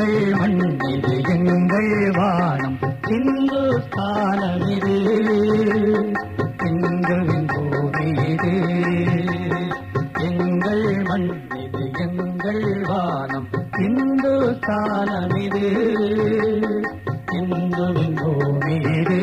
எங்கள் மண் இது எங்கள் வானம் இந்துஸ்தானம் இது இந்துவின் பூமி இது எங்கள் மண் இது எங்கள் வானம் இந்துஸ்தானம் இது இந்துவின் பூமி இது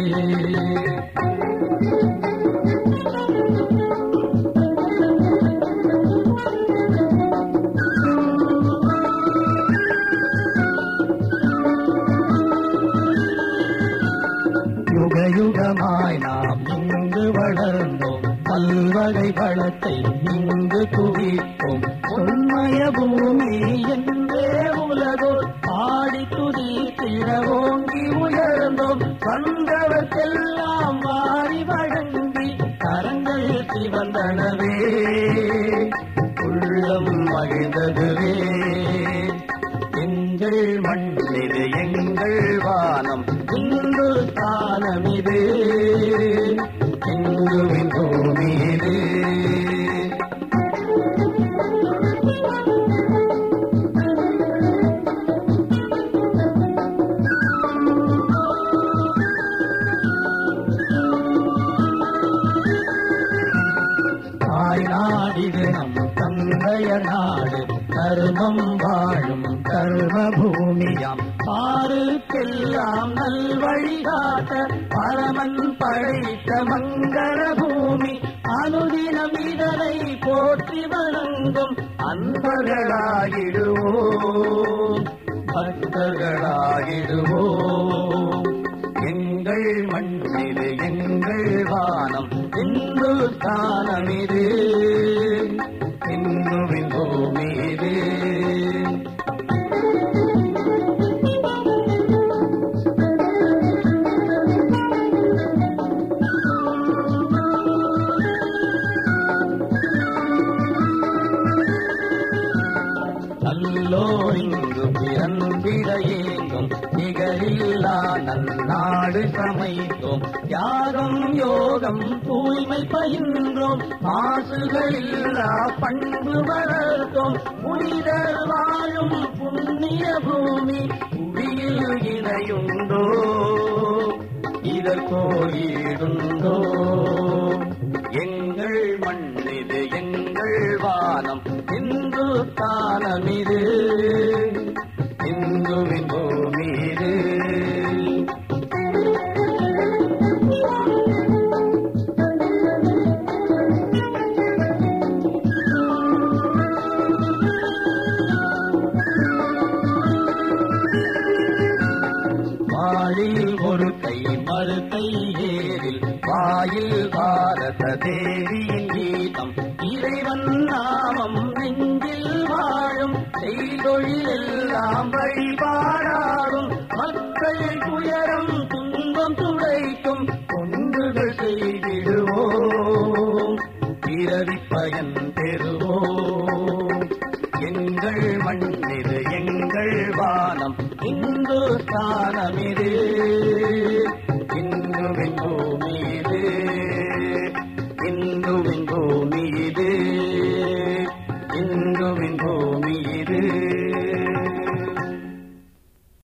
யுக யுகமாய் நாம் இங்கு வளர்ந்தோம் பல்வகை வளத்தை இங்கு குவிப்போம் உண்மைய பூமி என்றே உலகோ பாடி துதி திறவோங்கி உயர்ந்தோம் வந்தவர்க்கெல்லாம் வாரி வழங்கி கரங்கள் சிவந்தனவே உள்ளம் மகிழ்ந்ததுவே எங்கள் மண்ணிது எங்கள் வானம் இந்து தானம் இது இந்துவின் பூமி இது தாய் நாடிது நம் தந்தைய நாடு கர்மம் வாழும் கர்ம பூமியாம் பாருக்கெல்லாம் நல்வழிகாட்ட பரமன் படைத்த மங்கள பூமி அனுதினம் இதனை போற்றி வணங்கும் அன்பர்களாகிடுவோம் பக்தர்களாகிடுவோம் எங்கள் மண்ணிது எங்கள் வானம் இந்து தானம் இது இந்துவின் பூமி இது நல்லோர் இங்கு பிறந்திட ஏங்கும் நிகரில்லா நன்னாடு சமைத்தோம் யாகம் யோகம் தூய்மை பயின்றோம் மாசுகளில்லா பண்பு வளர்த்தோம் புனிதர் வாழும் புண்ணிய பூமி புவியில் இணையுண்டோ இதற்கோ ஈடுண்டோ எங்கள் மண்ணிது எங்கள் வானம் இந்து தானம் இது இந்துவின் பூமி இது வாழில் ஒரு கை மறு கை ஏறில் வாயில் பாரத தேவியின் கீதம் இறைவன் நாமம் நெஞ்சில் வாழும் செய்தொழில் எல்லாம் வழிபாடாடும் மக்கள் துயரம் துன்பம் துடைக்கும் தொண்டுகள் செய்திடுவோம் பிறவி பயன் பெறுவோம் எங்கள் மண்ணிது எங்கள் வானம் இந்து ஸ்தானம் இது இந்துவின் பூமி இது இந்துவின்